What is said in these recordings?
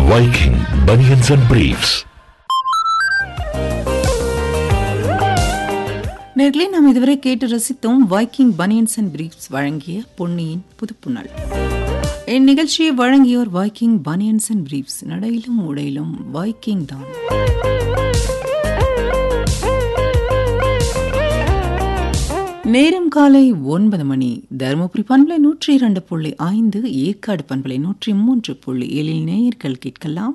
Viking Bunions and Briefs. நேர்களே நாம் இதுவரை கேட்டு ரசித்தோம் வைக்கிங் பனியன்ஸ் அண்ட் பிரீஃப்ஸ் வழங்கிய பொன்னியின் புதுப்புணல் இந்நிகழ்ச்சியை வழங்கியோர் வைக்கிங் பனியன்ஸ் அண்ட் பிரீஃப்ஸ் நடையிலும் உடையிலும் வைக்கிங் தான் நேரம் காலை ஒன்பது மணி தருமபுரி பண்பலை நூற்றி இரண்டு புள்ளி ஐந்து ஏற்காடு பண்பலை நூற்றி மூன்று புள்ளி ஏழில் நேயர்கள் கேட்கலாம்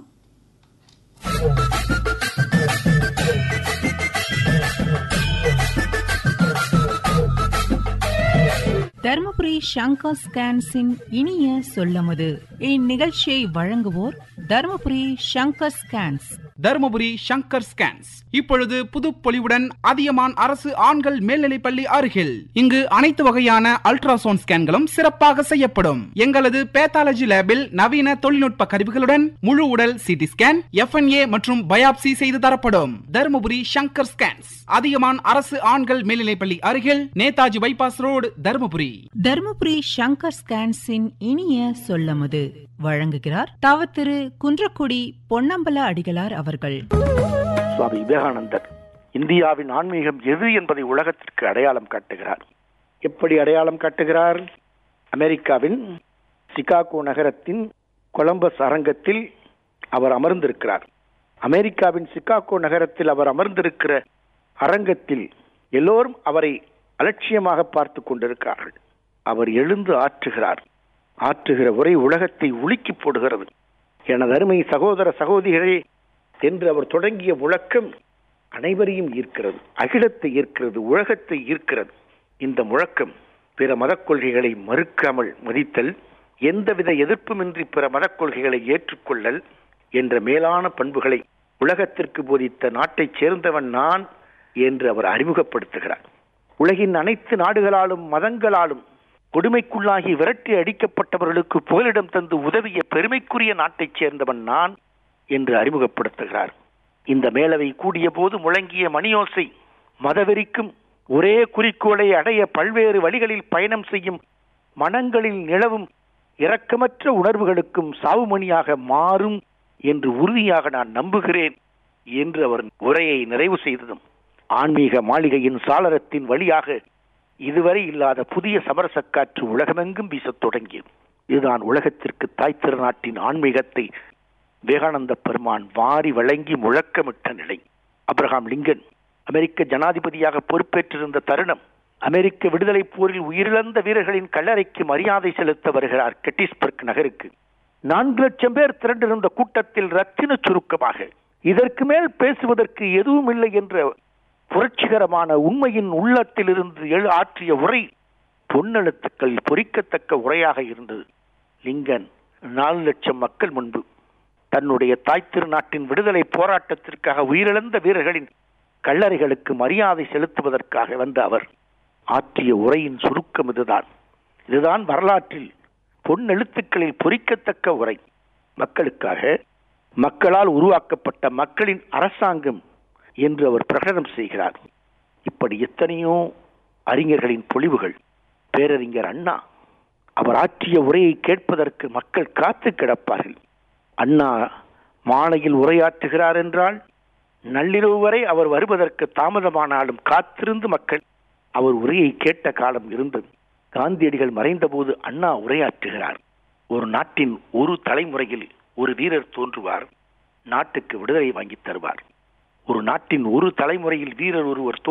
தருமபுரி சங்கர் ஸ்கேன்ஸின் இனிய சொல்லமது இந்நிகழ்ச்சியை வழங்குவோர் தருமபுரி சங்கர் ஸ்கேன்ஸ் தருமபுரி சங்கர் ஸ்கேன்ஸ் இப்பொழுது புதுப்பொலிவுடன் அதியமான் அரசு ஆண்கள் மேல்நிலைப்பள்ளி அருகில் இங்கு அனைத்து வகையான அல்ட்ராசவுண்ட் ஸ்கேன்களும் சிறப்பாக செய்யப்படும் எங்களது பேத்தாலஜி லேபில் நவீன தொழில்நுட்ப கருவிகளுடன் முழு உடல் சிடி ஸ்கேன் எஃப்என்ஏ மற்றும் பயாப்சி செய்து தரப்படும் தருமபுரி சங்கர் ஸ்கேன்ஸ் அதியமான் அரசு ஆண்கள் மேல்நிலைப்பள்ளி அருகில் நேதாஜி பைபாஸ் ரோடு தருமபுரி தருமபுரி சங்கர் ஸ்கேன்ஸின் இனிய சொல்லமது வழங்குகிறார் தவ திரு குன்றக்குடி பொன்னம்பல அடிகளார் அவர்கள் சுவாமி விவேகானந்தர் இந்தியாவின் ஆன்மீகம் எது என்பதை உலகத்திற்கு அடையாளம் காட்டுகிறார் எப்படி அடையாளம் காட்டுகிறார் அமெரிக்காவின் சிகாகோ நகரத்தின் கொலம்பஸ் அரங்கத்தில் அவர் அமர்ந்திருக்கிறார் அமெரிக்காவின் சிகாகோ நகரத்தில் அவர் அமர்ந்திருக்கிற அரங்கத்தில் எல்லோரும் அவரை அலட்சியமாக பார்த்து கொண்டிருக்கிறார்கள் அவர் எழுந்து ஆற்றுகிறார் ஆற்றுகிற உரை உலகத்தை உலுக்கி போடுகிறது எனது அருமை சகோதர சகோதரிகளே என்று அவர் தொடங்கிய முழக்கம் அனைவரையும் ஈர்க்கிறது அகிலத்தை ஈர்க்கிறது உலகத்தை ஈர்க்கிறது இந்த முழக்கம் பிற மதக் கொள்கைகளை மறுக்காமல் மதித்தல் எந்தவித எதிர்ப்புமின்றி பிற மதக் கொள்கைகளை ஏற்றுக்கொள்ளல் என்ற மேலான பண்புகளை உலகத்திற்கு போதித்த நாட்டைச் சேர்ந்தவன் நான் என்று அவர் அறிமுகப்படுத்துகிறார் உலகின் அனைத்து நாடுகளாலும் மதங்களாலும் கொடுமைக்குள்ளாகி விரட்டி அடிக்கப்பட்டவர்களுக்கு புகலிடம் தந்து உதவிய பெருமைக்குரிய நாட்டைச் சேர்ந்தவன் நான் என்று அறிமுகப்படுத்துகிறார் இந்த மேலவை கூடிய போது முழங்கிய மணியோசை மதவெறிக்கும் ஒரே குறிக்கோளை அடைய பல்வேறு வழிகளில் பயணம் செய்யும் மனங்களில் நிலவும் இரக்கமற்ற உணர்வுகளுக்கும் சாவுமணியாக மாறும் என்று உறுதியாக நான் நம்புகிறேன் என்று அவர் உரையை நிறைவு செய்ததும் ஆன்மீக மாளிகையின் சாளரத்தின் வழியாக இதுவரை இல்லாத புதிய சமரசக்காற்று உலகமெங்கும் வீசத் தொடங்கியது இதுதான் உலகத்திற்கு தாய் திருநாட்டின் ஆன்மீகத்தை விவேகானந்த பெருமான் வாரி வழங்கி முழக்கமிட்ட நிலை அப்ரஹாம் லிங்கன் அமெரிக்க ஜனாதிபதியாக பொறுப்பேற்றிருந்த தருணம் அமெரிக்க விடுதலை போரில் உயிரிழந்த வீரர்களின் கல்லறைக்கு மரியாதை செலுத்த வருகிறார் கெட்டிஸ்பர்க் நகருக்கு நான்கு லட்சம் பேர் திரண்டிருந்த கூட்டத்தில் ரத்தின சுருக்கமாக இதற்கு மேல் பேசுவதற்கு எதுவும் இல்லை என்ற புரட்சிகரமான உண்மையின் உள்ளத்திலிருந்து எழு ஆற்றிய உரை பொன்னெழுத்துக்கள் பொறிக்கத்தக்க உரையாக இருந்தது லிங்கன் நாலு லட்சம் மக்கள் முன்பு தன்னுடைய தாய் திருநாட்டின் விடுதலை போராட்டத்திற்காக உயிரிழந்த வீரர்களின் கல்லறைகளுக்கு மரியாதை செலுத்துவதற்காக வந்த அவர் ஆற்றிய உரையின் சுருக்கம் இதுதான் இதுதான் வரலாற்றில் பொன்னெழுத்துக்களில் பொறிக்கத்தக்க உரை மக்களுக்காக மக்களால் உருவாக்கப்பட்ட மக்களின் அரசாங்கம் என்று அவர் பிரகடனம் செய்கிறார் இப்படி எத்தனையோ அறிஞர்களின் பொழிவுகள் பேரறிஞர் அண்ணா அவர் ஆற்றிய உரையை கேட்பதற்கு மக்கள் காத்து கிடப்பார்கள் அண்ணா மாலையில் உரையாற்றுகிறார் என்றால் நள்ளிரவு வரை அவர் வருவதற்கு தாமதமானாலும் காத்திருந்து மக்கள் அவர் உரையை கேட்ட காலம் இருந்தது காந்தியடிகள் மறைந்தபோது அண்ணா உரையாற்றுகிறார் ஒரு நாட்டின் ஒரு தலைமுறையில் ஒரு வீரர் தோன்றுவார் நாட்டுக்கு விடுதலை வாங்கி தருவார் ஒரு நாட்டின் ஒரு தலைமுறையில் வீரர் ஒருவர்